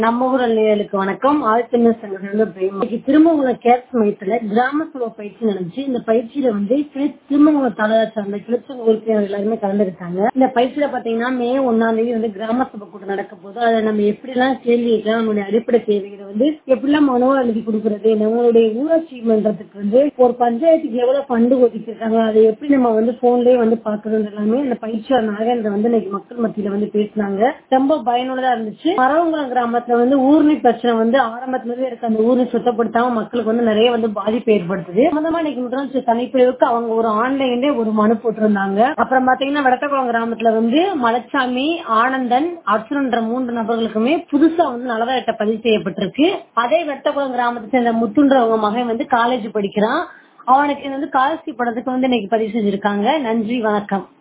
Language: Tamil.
நம்ம ஊர் அள்ளியலுக்கு வணக்கம் ஆழ்த்தமிழ் சங்கத்திலிருந்து பிரேமா இன்னைக்கு திருமங்கலம் கேர்ஸ் மையத்துல கிராம சபை பயிற்சி நடந்துச்சு இந்த பயிற்சியில வந்து கிளி- திருமங்கலம் தாலுகா சார்ந்த கிளச்சங்க உறுப்பினர் எல்லாருமே கலந்துக்கிட்டாங்க இந்த பயிற்சியில பாத்தீங்கன்னா மே ஒன்னாம் தேதி வந்து கிராம சபை கூட்டம் நடக்க போது அதை நம்ம எப்படி எல்லாம் கேள்வி கேட்கலாம் நம்மளுடைய அடிப்படை தேவைகளை வந்து எப்படிலாம் மனுவல் எழுதி கொடுக்கறது நம்மளுடைய ஊராட்சி மன்றத்துக்கு வந்து ஒரு பஞ்சாயத்துக்கு எவ்வளவு ஃபண்டு ஒதுக்கிருக்காங்க அதை எப்படி நம்ம வந்து போன்லயே வந்து பாக்குறது எல்லாமே அந்த பயிற்சியாளர் நாகேந்திர வந்து இன்னைக்கு மக்கள் மத்தியில வந்து பேசினாங்க ரொம்ப பயனுள்ளதா இருந்துச்சு மரவங்குளம் கிராமத்துல வந்து ஊர்நீர் பிரச்சனை வந்து ஆரம்பத்துல இருந்தே இருக்கு அந்த ஊர்நீர் சுத்தப்படுத்தாம மக்களுக்கு வந்து நிறைய வந்து பாதிப்பு ஏற்படுத்துது சம்பந்தமா இன்னைக்கு முதலமைச்சர் தனிப்பிரிவுக்கு அவங்க ஒரு ஆன்லைன்ல ஒரு மனு போட்டிருந்தாங்க அப்புறம் பாத்தீங்கன்னா வெடத்தக்குளம் கிராமத்துல வந்து மலைச்சாமி ஆனந்தன் அர்ஜுனன்ற மூன்று நபர்களுக்குமே புதுசா வந்து நலவர அட்டை பதிவு செய்யப்பட்டிருக்கு அதே வெட்டக்குளம் கிராமத்தை சேர்ந்த முத்துன்றவங்க மகன் வந்து காலேஜ் படிக்கிறான் அவனுக்கு வந்து காலர்ஷிப் படத்துக்கு வந்து இன்னைக்கு பதிவு செஞ்சிருக்காங்க நன்றி வணக்கம்